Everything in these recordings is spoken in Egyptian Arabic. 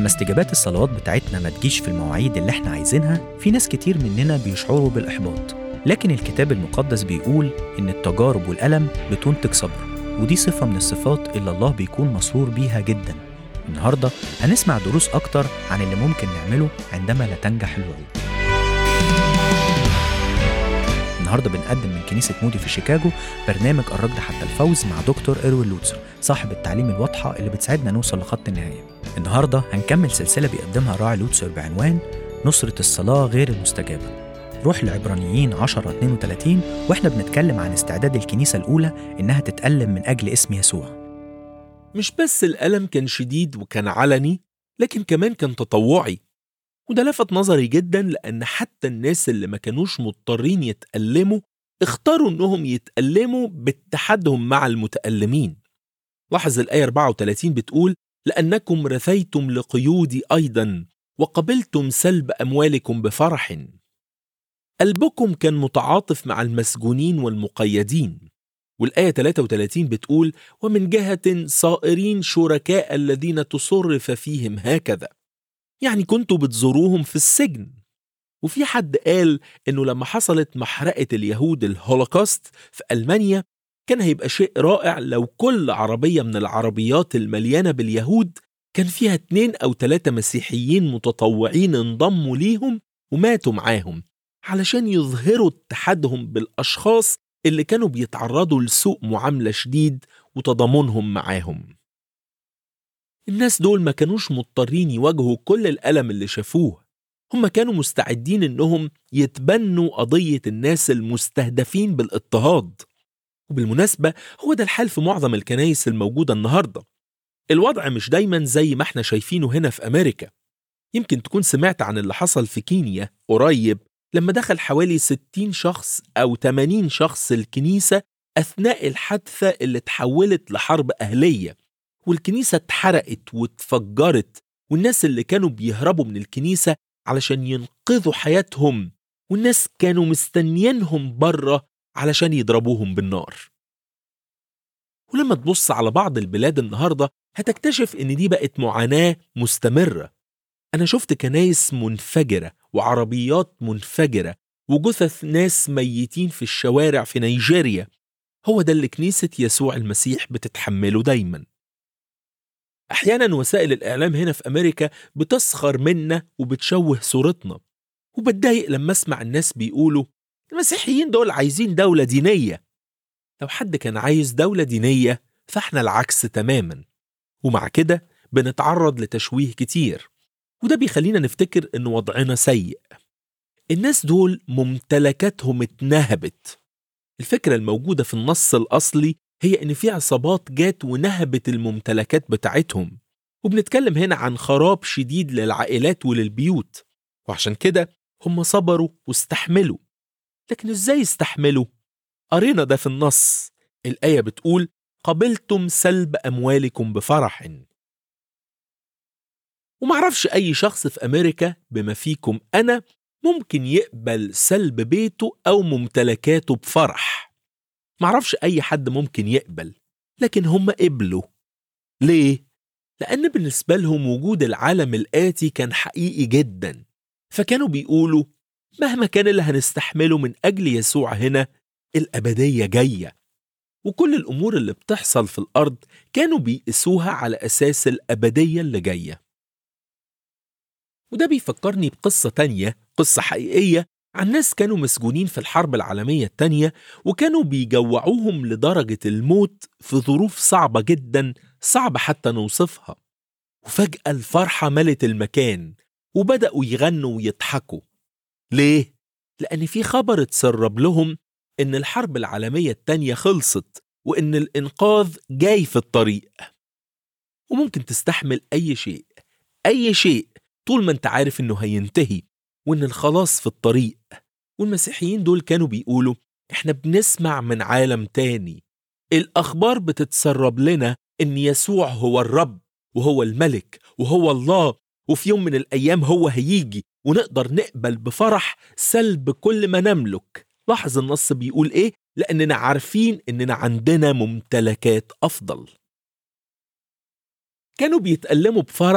ولما استجابات الصلوات بتاعتنا ما تجيش في المواعيد اللي احنا عايزينها في ناس كتير مننا بيشعروا بالإحباط لكن الكتاب المقدس بيقول إن التجارب والألم بتنتج صبر ودي صفة من الصفات اللي الله بيكون مسرور بيها جدا النهاردة هنسمع دروس أكتر عن اللي ممكن نعمله عندما لا تنجح الوعود النهارده بنقدم من كنيسة مودي في شيكاغو برنامج الركض حتى الفوز مع دكتور إروين لوتسر صاحب التعليم الواضحة اللي بتساعدنا نوصل لخط النهاية النهارده هنكمل سلسلة بيقدمها راعي لوتسر بعنوان نصرة الصلاة غير المستجابة روح لعبرانيين 10 32 واحنا بنتكلم عن استعداد الكنيسة الأولى إنها تتألم من أجل اسم يسوع مش بس الألم كان شديد وكان علني لكن كمان كان تطوعي وده لفت نظري جدا لأن حتى الناس اللي ما كانوش مضطرين يتألموا اختاروا إنهم يتألموا باتحادهم مع المتألمين لاحظ الآية 34 بتقول لأنكم رثيتم لقيودي أيضا وقبلتم سلب أموالكم بفرح قلبكم كان متعاطف مع المسجونين والمقيدين والآية 33 بتقول ومن جهة صائرين شركاء الذين تصرف فيهم هكذا يعني كنتوا بتزوروهم في السجن وفي حد قال انه لما حصلت محرقة اليهود الهولوكوست في ألمانيا كان هيبقى شيء رائع لو كل عربية من العربيات المليانة باليهود كان فيها اتنين أو تلاتة مسيحيين متطوعين انضموا ليهم وماتوا معاهم علشان يظهروا اتحادهم بالأشخاص اللي كانوا بيتعرضوا لسوء معاملة شديد وتضامنهم معاهم الناس دول ما كانوش مضطرين يواجهوا كل الألم اللي شافوه هم كانوا مستعدين إنهم يتبنوا قضية الناس المستهدفين بالاضطهاد وبالمناسبة هو ده الحال في معظم الكنايس الموجودة النهاردة الوضع مش دايما زي ما احنا شايفينه هنا في أمريكا يمكن تكون سمعت عن اللي حصل في كينيا قريب لما دخل حوالي 60 شخص أو 80 شخص الكنيسة أثناء الحادثة اللي تحولت لحرب أهلية والكنيسة اتحرقت واتفجرت والناس اللي كانوا بيهربوا من الكنيسة علشان ينقذوا حياتهم والناس كانوا مستنيينهم بره علشان يضربوهم بالنار ولما تبص على بعض البلاد النهاردة هتكتشف إن دي بقت معاناة مستمرة أنا شفت كنايس منفجرة وعربيات منفجرة وجثث ناس ميتين في الشوارع في نيجيريا هو ده اللي كنيسة يسوع المسيح بتتحمله دايما أحيانا وسائل الإعلام هنا في أمريكا بتسخر منا وبتشوه صورتنا وبتضايق لما أسمع الناس بيقولوا المسيحيين دول عايزين دولة دينية لو حد كان عايز دولة دينية فاحنا العكس تماما ومع كده بنتعرض لتشويه كتير وده بيخلينا نفتكر ان وضعنا سيء الناس دول ممتلكاتهم اتنهبت الفكرة الموجودة في النص الأصلي هي إن في عصابات جات ونهبت الممتلكات بتاعتهم وبنتكلم هنا عن خراب شديد للعائلات وللبيوت وعشان كده هم صبروا واستحملوا لكن إزاي استحملوا؟ قرينا ده في النص الآية بتقول قبلتم سلب أموالكم بفرح ومعرفش أي شخص في أمريكا بما فيكم أنا ممكن يقبل سلب بيته أو ممتلكاته بفرح معرفش أي حد ممكن يقبل لكن هم قبلوا ليه؟ لأن بالنسبة لهم وجود العالم الآتي كان حقيقي جدا فكانوا بيقولوا مهما كان اللي هنستحمله من أجل يسوع هنا الأبدية جاية وكل الأمور اللي بتحصل في الأرض كانوا بيقيسوها على أساس الأبدية اللي جاية وده بيفكرني بقصة تانية قصة حقيقية عن ناس كانوا مسجونين في الحرب العالمية التانية وكانوا بيجوعوهم لدرجة الموت في ظروف صعبة جدا صعب حتى نوصفها وفجأة الفرحة ملت المكان وبدأوا يغنوا ويضحكوا ليه؟ لأن في خبر اتسرب لهم إن الحرب العالمية التانية خلصت وإن الإنقاذ جاي في الطريق وممكن تستحمل أي شيء أي شيء طول ما أنت عارف إنه هينتهي وإن الخلاص في الطريق والمسيحيين دول كانوا بيقولوا إحنا بنسمع من عالم تاني الأخبار بتتسرب لنا إن يسوع هو الرب وهو الملك وهو الله وفي يوم من الأيام هو هيجي ونقدر نقبل بفرح سلب كل ما نملك لاحظ النص بيقول إيه لأننا عارفين إننا عندنا ممتلكات أفضل كانوا بيتألموا بفرح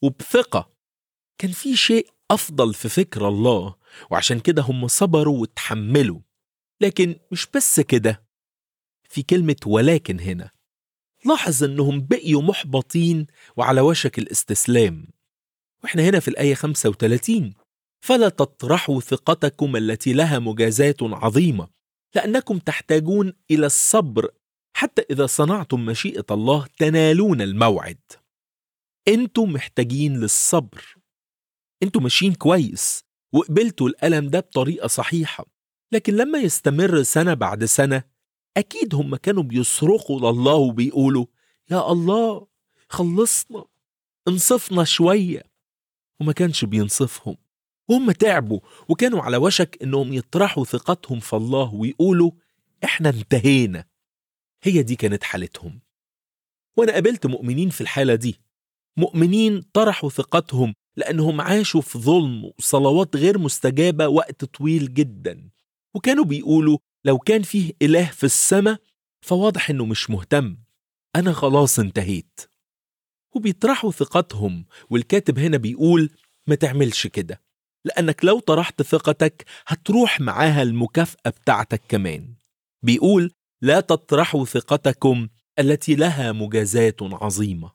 وبثقة كان في شيء أفضل في فكر الله وعشان كده هم صبروا وتحملوا لكن مش بس كده في كلمة ولكن هنا لاحظ انهم بقيوا محبطين وعلى وشك الاستسلام واحنا هنا في الآية 35 فلا تطرحوا ثقتكم التي لها مجازات عظيمة لأنكم تحتاجون إلى الصبر حتى إذا صنعتم مشيئة الله تنالون الموعد انتم محتاجين للصبر انتم ماشيين كويس وقبلتوا الألم ده بطريقة صحيحة لكن لما يستمر سنة بعد سنة أكيد هم كانوا بيصرخوا لله وبيقولوا يا الله خلصنا انصفنا شوية وما كانش بينصفهم وهم تعبوا وكانوا على وشك انهم يطرحوا ثقتهم في الله ويقولوا احنا انتهينا هي دي كانت حالتهم وانا قابلت مؤمنين في الحالة دي مؤمنين طرحوا ثقتهم لأنهم عاشوا في ظلم وصلوات غير مستجابة وقت طويل جدا وكانوا بيقولوا لو كان فيه إله في السماء فواضح إنه مش مهتم أنا خلاص انتهيت وبيطرحوا ثقتهم والكاتب هنا بيقول ما تعملش كده لأنك لو طرحت ثقتك هتروح معاها المكافأة بتاعتك كمان بيقول لا تطرحوا ثقتكم التي لها مجازات عظيمة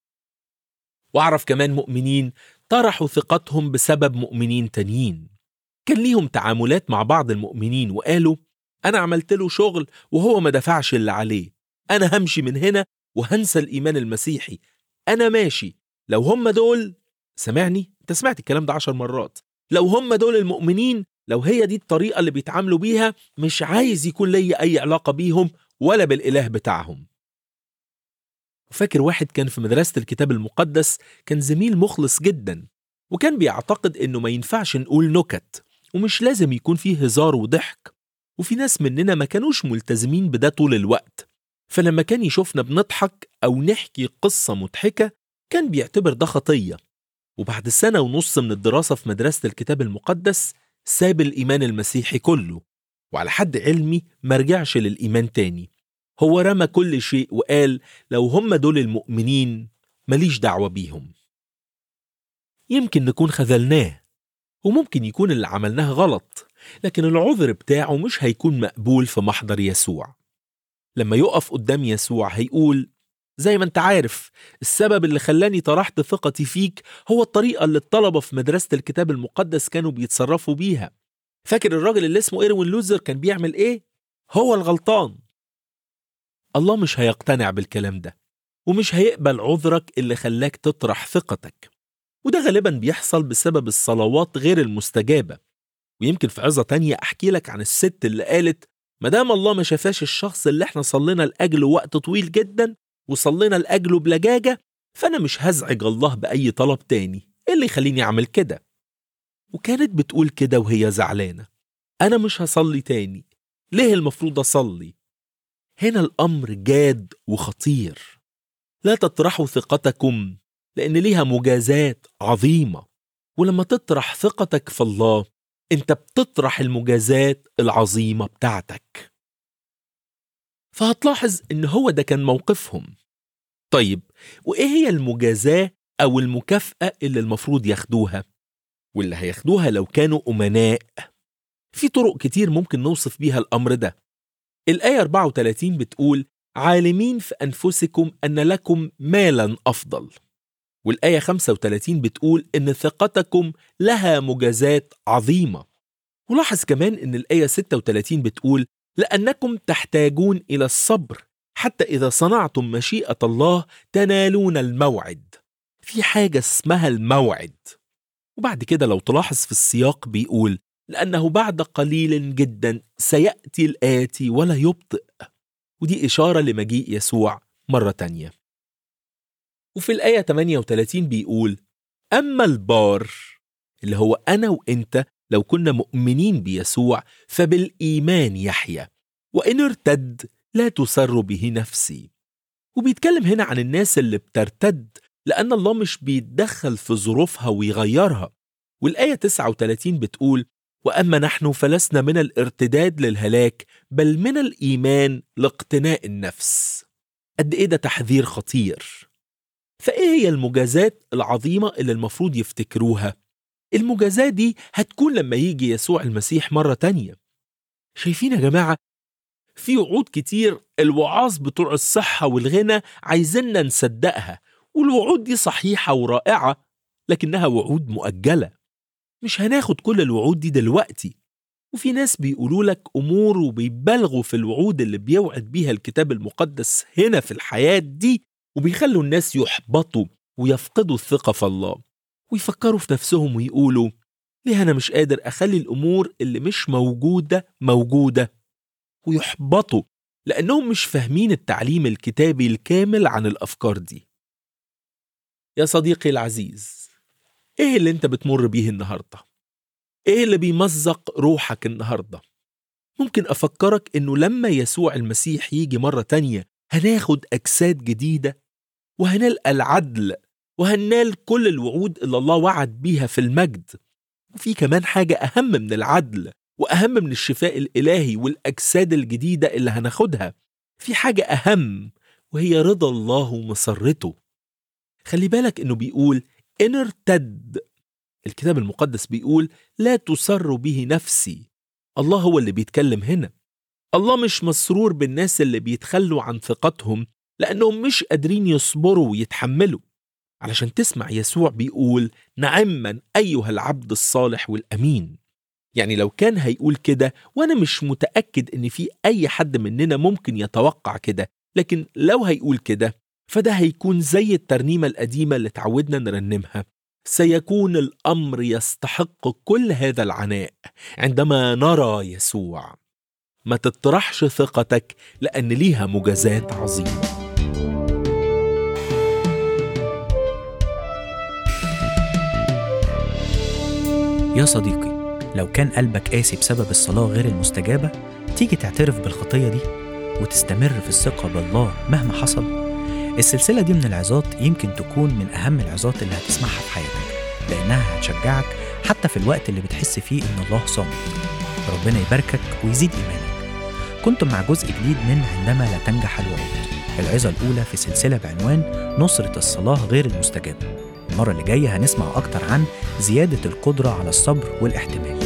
وأعرف كمان مؤمنين طرحوا ثقتهم بسبب مؤمنين تانيين كان ليهم تعاملات مع بعض المؤمنين وقالوا أنا عملت له شغل وهو ما دفعش اللي عليه أنا همشي من هنا وهنسى الإيمان المسيحي أنا ماشي لو هم دول سمعني أنت سمعت الكلام ده عشر مرات لو هم دول المؤمنين لو هي دي الطريقة اللي بيتعاملوا بيها مش عايز يكون لي أي علاقة بيهم ولا بالإله بتاعهم فاكر واحد كان في مدرسة الكتاب المقدس كان زميل مخلص جدا وكان بيعتقد إنه ما ينفعش نقول نكت ومش لازم يكون فيه هزار وضحك وفي ناس مننا ما كانوش ملتزمين بده طول الوقت فلما كان يشوفنا بنضحك أو نحكي قصة مضحكة كان بيعتبر ده خطية وبعد سنة ونص من الدراسة في مدرسة الكتاب المقدس ساب الإيمان المسيحي كله وعلى حد علمي مرجعش للإيمان تاني هو رمى كل شيء وقال لو هم دول المؤمنين ماليش دعوة بيهم يمكن نكون خذلناه وممكن يكون اللي عملناه غلط لكن العذر بتاعه مش هيكون مقبول في محضر يسوع لما يقف قدام يسوع هيقول زي ما انت عارف السبب اللي خلاني طرحت ثقتي فيك هو الطريقة اللي الطلبة في مدرسة الكتاب المقدس كانوا بيتصرفوا بيها فاكر الراجل اللي اسمه إيروين لوزر كان بيعمل ايه؟ هو الغلطان الله مش هيقتنع بالكلام ده ومش هيقبل عذرك اللي خلاك تطرح ثقتك وده غالبا بيحصل بسبب الصلوات غير المستجابة ويمكن في عظة تانية أحكي لك عن الست اللي قالت مدام الله ما شافاش الشخص اللي احنا صلينا لأجله وقت طويل جدا وصلينا لأجله بلجاجة فأنا مش هزعج الله بأي طلب تاني إيه اللي يخليني أعمل كده وكانت بتقول كده وهي زعلانة أنا مش هصلي تاني ليه المفروض أصلي هنا الأمر جاد وخطير لا تطرحوا ثقتكم لأن ليها مجازات عظيمة ولما تطرح ثقتك في الله أنت بتطرح المجازات العظيمة بتاعتك فهتلاحظ إن هو ده كان موقفهم طيب وإيه هي المجازاة أو المكافأة اللي المفروض ياخدوها واللي هياخدوها لو كانوا أمناء في طرق كتير ممكن نوصف بيها الأمر ده الآية 34 بتقول عالمين في أنفسكم أن لكم مالا أفضل والآية 35 بتقول إن ثقتكم لها مجازات عظيمة ولاحظ كمان إن الآية 36 بتقول لأنكم تحتاجون إلى الصبر حتى إذا صنعتم مشيئة الله تنالون الموعد في حاجة اسمها الموعد وبعد كده لو تلاحظ في السياق بيقول لأنه بعد قليل جدا سيأتي الآتي ولا يبطئ ودي إشارة لمجيء يسوع مرة تانية وفي الآية 38 بيقول أما البار اللي هو أنا وإنت لو كنا مؤمنين بيسوع فبالإيمان يحيا وإن ارتد لا تسر به نفسي وبيتكلم هنا عن الناس اللي بترتد لأن الله مش بيتدخل في ظروفها ويغيرها والآية 39 بتقول وأما نحن فلسنا من الارتداد للهلاك بل من الإيمان لاقتناء النفس قد إيه ده تحذير خطير فإيه هي المجازات العظيمة اللي المفروض يفتكروها؟ المجازات دي هتكون لما يجي يسوع المسيح مرة تانية شايفين يا جماعة في وعود كتير الوعاظ بتوع الصحة والغنى عايزيننا نصدقها والوعود دي صحيحة ورائعة لكنها وعود مؤجلة مش هناخد كل الوعود دي دلوقتي وفي ناس بيقولوا لك أمور وبيبالغوا في الوعود اللي بيوعد بيها الكتاب المقدس هنا في الحياة دي وبيخلوا الناس يحبطوا ويفقدوا الثقة في الله ويفكروا في نفسهم ويقولوا ليه أنا مش قادر أخلي الأمور اللي مش موجودة موجودة ويحبطوا لأنهم مش فاهمين التعليم الكتابي الكامل عن الأفكار دي يا صديقي العزيز إيه اللي أنت بتمر بيه النهاردة؟ إيه اللي بيمزق روحك النهاردة؟ ممكن أفكرك إنه لما يسوع المسيح يجي مرة تانية هناخد أجساد جديدة وهنلقى العدل وهننال كل الوعود اللي الله وعد بيها في المجد وفي كمان حاجة أهم من العدل وأهم من الشفاء الإلهي والأجساد الجديدة اللي هناخدها في حاجة أهم وهي رضا الله ومسرته خلي بالك إنه بيقول إن ارتد الكتاب المقدس بيقول لا تسر به نفسي الله هو اللي بيتكلم هنا الله مش مسرور بالناس اللي بيتخلوا عن ثقتهم لأنهم مش قادرين يصبروا ويتحملوا علشان تسمع يسوع بيقول نعما أيها العبد الصالح والأمين يعني لو كان هيقول كده وأنا مش متأكد إن في أي حد مننا ممكن يتوقع كده لكن لو هيقول كده فده هيكون زي الترنيمة القديمة اللي تعودنا نرنمها سيكون الأمر يستحق كل هذا العناء عندما نرى يسوع ما تطرحش ثقتك لأن ليها مجازات عظيمة يا صديقي لو كان قلبك قاسي بسبب الصلاة غير المستجابة تيجي تعترف بالخطية دي وتستمر في الثقة بالله مهما حصل السلسلة دي من العظات يمكن تكون من أهم العظات اللي هتسمعها في حياتك لأنها هتشجعك حتى في الوقت اللي بتحس فيه إن الله صامت ربنا يباركك ويزيد إيمانك كنتم مع جزء جديد من عندما لا تنجح الوعود العظة الأولى في سلسلة بعنوان نصرة الصلاة غير المستجابة المرة اللي جاية هنسمع أكتر عن زيادة القدرة على الصبر والاحتمال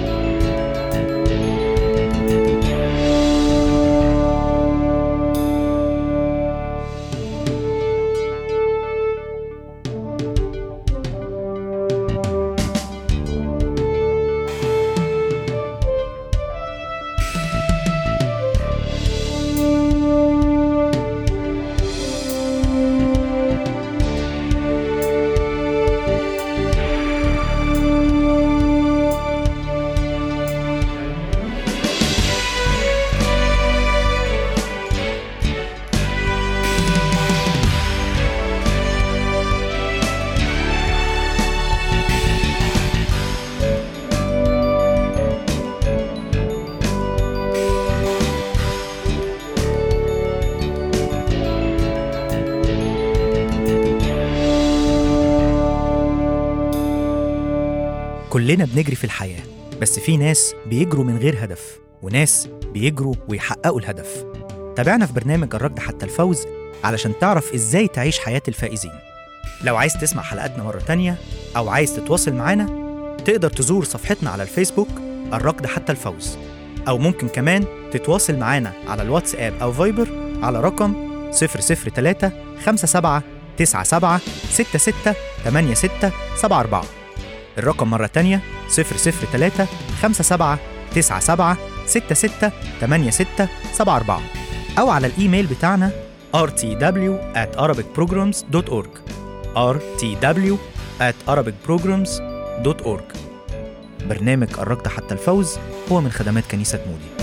كلنا بنجري في الحياة بس في ناس بيجروا من غير هدف وناس بيجروا ويحققوا الهدف تابعنا في برنامج الركض حتى الفوز علشان تعرف ازاي تعيش حياة الفائزين لو عايز تسمع حلقاتنا مرة تانية أو عايز تتواصل معانا تقدر تزور صفحتنا على الفيسبوك الركض حتى الفوز أو ممكن كمان تتواصل معانا على الواتساب أو فايبر على رقم 003 57 97 66 86 74 الرقم مرة تانية 003 57 97 66 86 74 أو على الإيميل بتاعنا rtw at arabicprograms.org rtw at arabicprograms.org برنامج الركض حتى الفوز هو من خدمات كنيسة مودي